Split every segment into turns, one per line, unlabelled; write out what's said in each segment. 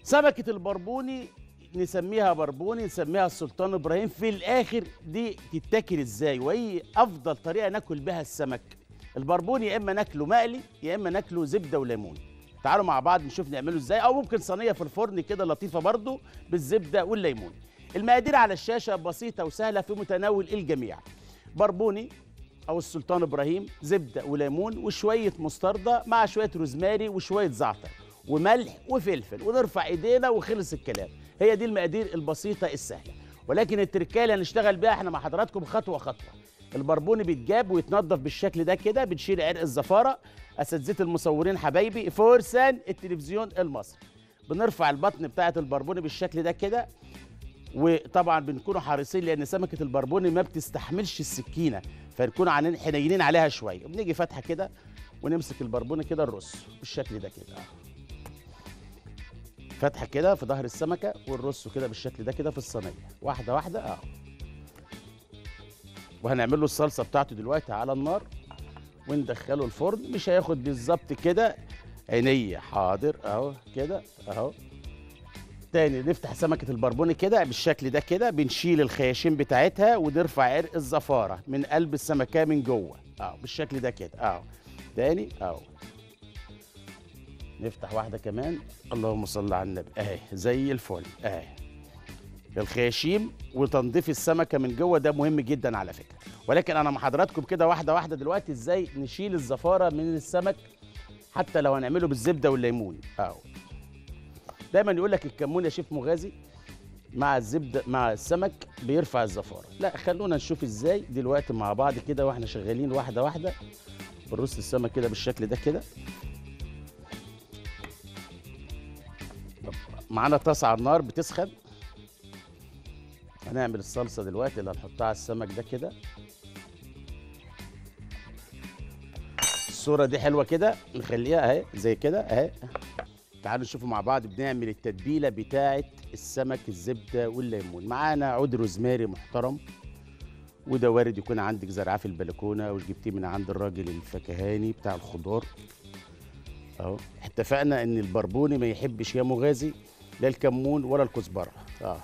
سمكه البربوني نسميها بربوني نسميها السلطان ابراهيم في الاخر دي تتاكل ازاي وايه افضل طريقه ناكل بها السمك البربوني يا اما ناكله مقلي يا اما ناكله زبده وليمون تعالوا مع بعض نشوف نعمله ازاي او ممكن صينيه في الفرن كده لطيفه برضو بالزبده والليمون المقادير على الشاشه بسيطه وسهله في متناول الجميع بربوني او السلطان ابراهيم زبده وليمون وشويه مستردة مع شويه روزماري وشويه زعتر وملح وفلفل ونرفع ايدينا وخلص الكلام هي دي المقادير البسيطه السهله ولكن التركيه اللي هنشتغل بيها احنا مع حضراتكم خطوه خطوه البربوني بيتجاب ويتنضف بالشكل ده كده بنشيل عرق الزفاره اساتذه المصورين حبايبي فرسان التلفزيون المصري بنرفع البطن بتاعه البربوني بالشكل ده كده وطبعا بنكونوا حريصين لان سمكه البربوني ما بتستحملش السكينه فنكون عن- حنينين عليها شويه وبنيجي فاتحه كده ونمسك البربوني كده الرص بالشكل ده كده فتحه كده في ظهر السمكه والرص كده بالشكل ده كده في الصينيه واحده واحده اه وهنعمل له الصلصه بتاعته دلوقتي على النار وندخله الفرن مش هياخد بالظبط كده عينيه حاضر اهو كده اهو تاني نفتح سمكة البربوني كده بالشكل ده كده بنشيل الخياشيم بتاعتها ونرفع عرق الزفارة من قلب السمكة من جوه اه بالشكل ده كده اه تاني اهو نفتح واحدة كمان اللهم صل على النبي اهي زي الفل اهي الخياشيم وتنظيف السمكة من جوه ده مهم جدا على فكرة ولكن انا مع حضراتكم كده واحدة واحدة دلوقتي ازاي نشيل الزفارة من السمك حتى لو هنعمله بالزبدة والليمون اهو دايما يقول لك الكمون يا شيف مغازي مع الزبده مع السمك بيرفع الزفاره لا خلونا نشوف ازاي دلوقتي مع بعض كده واحنا شغالين واحده واحده بنرص السمك كده بالشكل ده كده طب معانا طاسه على النار بتسخن هنعمل الصلصه دلوقتي اللي هنحطها على السمك ده كده الصوره دي حلوه كده نخليها اهي زي كده اهي تعالوا نشوفوا مع بعض بنعمل التتبيله بتاعه السمك الزبده والليمون معانا عود روزماري محترم وده وارد يكون عندك زرعاه في البلكونه وجبتيه من عند الراجل الفكهاني بتاع الخضار اهو اتفقنا ان البربوني ما يحبش يا مغازي لا الكمون ولا الكزبره اه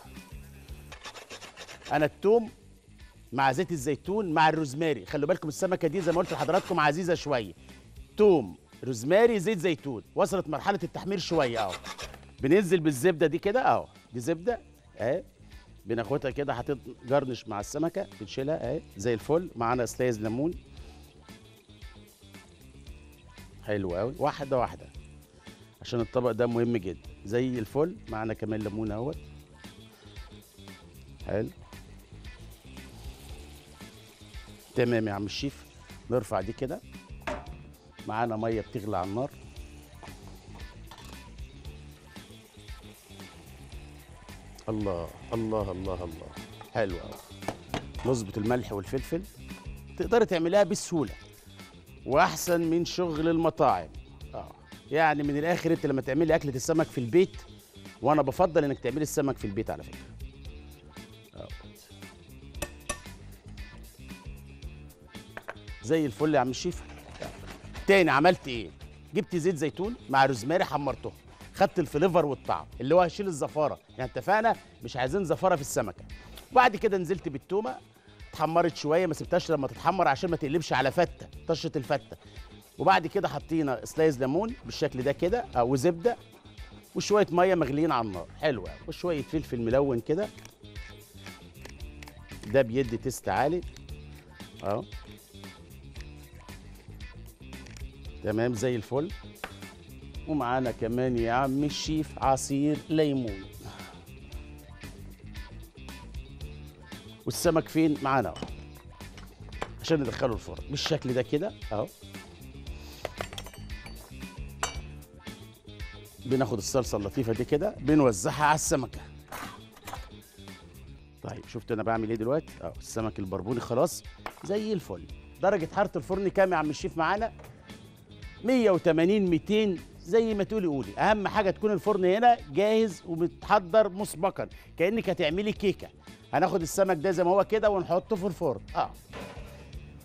انا التوم مع زيت الزيتون مع الروزماري خلوا بالكم السمكه دي زي ما قلت لحضراتكم عزيزه شويه توم روزماري زيت زيتون وصلت مرحله التحمير شويه اهو بننزل بالزبده دي كده اهو دي زبده اهي بناخدها كده هتتجرنش مع السمكه بنشيلها اهي زي الفل معانا سلايز ليمون حلو قوي واحده واحده عشان الطبق ده مهم جدا زي الفل معانا كمان ليمون اهوت حلو تمام يا عم الشيف نرفع دي كده معانا ميه بتغلي على النار الله الله الله الله حلو قوي نظبط الملح والفلفل تقدري تعمليها بسهوله واحسن من شغل المطاعم اه يعني من الاخر انت لما تعملي اكله السمك في البيت وانا بفضل انك تعملي السمك في البيت على فكره آه. زي الفل يا عم الشيف تاني عملت ايه جبت زيت زيتون مع روزماري حمرته خدت الفليفر والطعم اللي هو هيشيل الزفاره يعني اتفقنا مش عايزين زفاره في السمكه وبعد كده نزلت بالتومه اتحمرت شويه ما سبتهاش لما تتحمر عشان ما تقلبش على فته طشه الفته وبعد كده حطينا سلايز ليمون بالشكل ده كده او زبده وشويه ميه مغليين على النار حلوه وشويه فلفل ملون كده ده بيدي تيست عالي اهو تمام زي الفل ومعانا كمان يا عم الشيف عصير ليمون والسمك فين معانا اهو عشان ندخله الفرن بالشكل ده كده اهو بناخد الصلصه اللطيفه دي كده بنوزعها على السمكه طيب شفت انا بعمل ايه دلوقتي اهو السمك البربوني خلاص زي الفل درجه حراره الفرن كام يا عم الشيف معانا 180 200 زي ما تقولي قولي اهم حاجه تكون الفرن هنا جاهز ومتحضر مسبقا كانك هتعملي كيكه هناخد السمك ده زي ما هو كده ونحطه في الفرن اه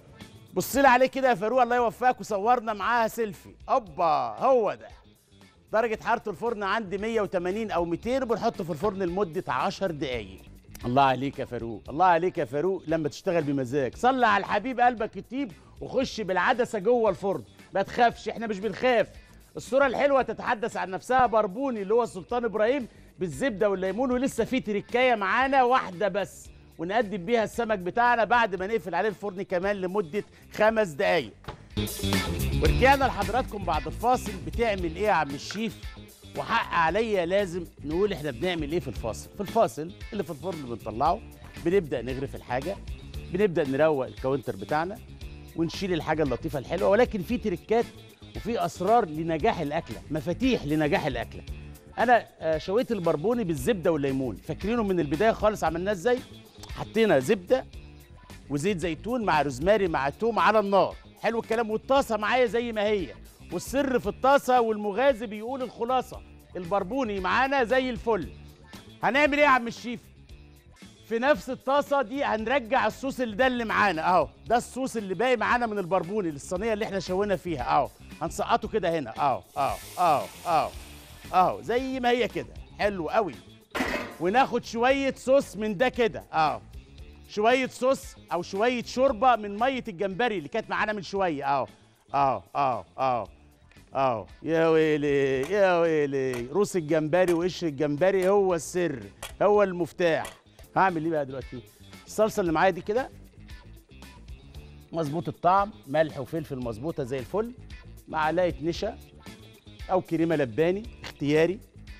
بص لي عليه كده يا فاروق الله يوفقك وصورنا معاها سيلفي اوبا هو ده درجه حراره الفرن عندي 180 او 200 وبنحطه في الفرن لمده 10 دقائق الله عليك يا فاروق الله عليك يا فاروق لما تشتغل بمزاج صلي على الحبيب قلبك يطيب وخش بالعدسه جوه الفرن ما تخافش احنا مش بنخاف الصوره الحلوه تتحدث عن نفسها بربوني اللي هو السلطان ابراهيم بالزبده والليمون ولسه في تركايه معانا واحده بس ونقدم بيها السمك بتاعنا بعد ما نقفل عليه الفرن كمان لمده خمس دقايق ورجعنا لحضراتكم بعد الفاصل بتعمل ايه يا عم الشيف وحق عليا لازم نقول احنا بنعمل ايه في الفاصل في الفاصل اللي في الفرن بنطلعه بنبدا نغرف الحاجه بنبدا نروق الكاونتر بتاعنا ونشيل الحاجه اللطيفه الحلوه ولكن في تريكات وفي اسرار لنجاح الاكله مفاتيح لنجاح الاكله انا آه، شويت البربوني بالزبده والليمون فاكرينه من البدايه خالص عملناه ازاي حطينا زبده وزيت زيتون مع روزماري مع توم على النار حلو الكلام والطاسه معايا زي ما هي والسر في الطاسه والمغازي بيقول الخلاصه البربوني معانا زي الفل هنعمل ايه يا عم الشيف في نفس الطاسه دي هنرجع الصوص اللي ده اللي معانا اهو ده الصوص اللي باقي معانا من البربوني الصينيه اللي احنا شوينا فيها اهو هنسقطه كده هنا اهو اهو اهو اهو اهو زي ما هي كده حلو قوي وناخد شويه صوص من ده كده اهو شويه صوص او شويه شوربه من ميه الجمبري اللي كانت معانا من شويه اهو اهو اهو اهو اهو يا ويلي يا ويلي روس الجمبري وقشر الجمبري هو السر هو المفتاح هعمل ايه بقى دلوقتي الصلصه اللي معايا دي كده مظبوط الطعم ملح وفلفل مظبوطه زي الفل معلقه نشا او كريمه لباني اختياري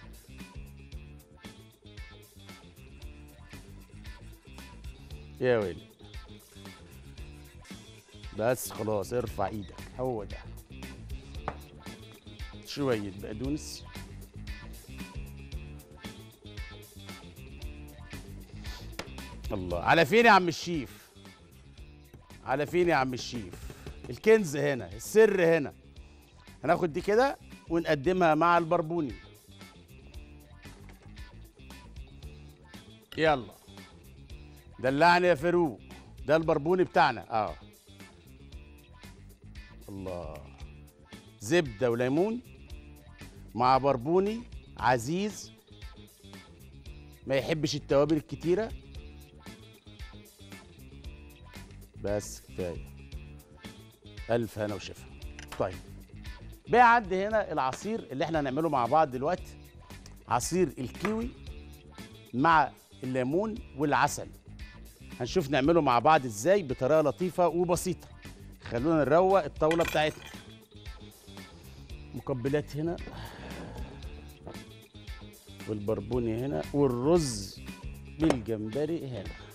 يا ويلي بس خلاص ارفع ايدك هو ده شوية بقدونس الله على فين يا عم الشيف على فين يا عم الشيف الكنز هنا السر هنا هناخد دي كده ونقدمها مع البربوني يلا دلعني يا فاروق ده البربوني بتاعنا اه الله زبده وليمون مع بربوني عزيز ما يحبش التوابل الكتيره بس كفايه الف هنا وشفا طيب بقى عندي هنا العصير اللي احنا هنعمله مع بعض دلوقتي عصير الكيوي مع الليمون والعسل هنشوف نعمله مع بعض ازاي بطريقه لطيفه وبسيطه خلونا نروق الطاوله بتاعتنا مقبلات هنا والبربوني هنا والرز بالجمبري هنا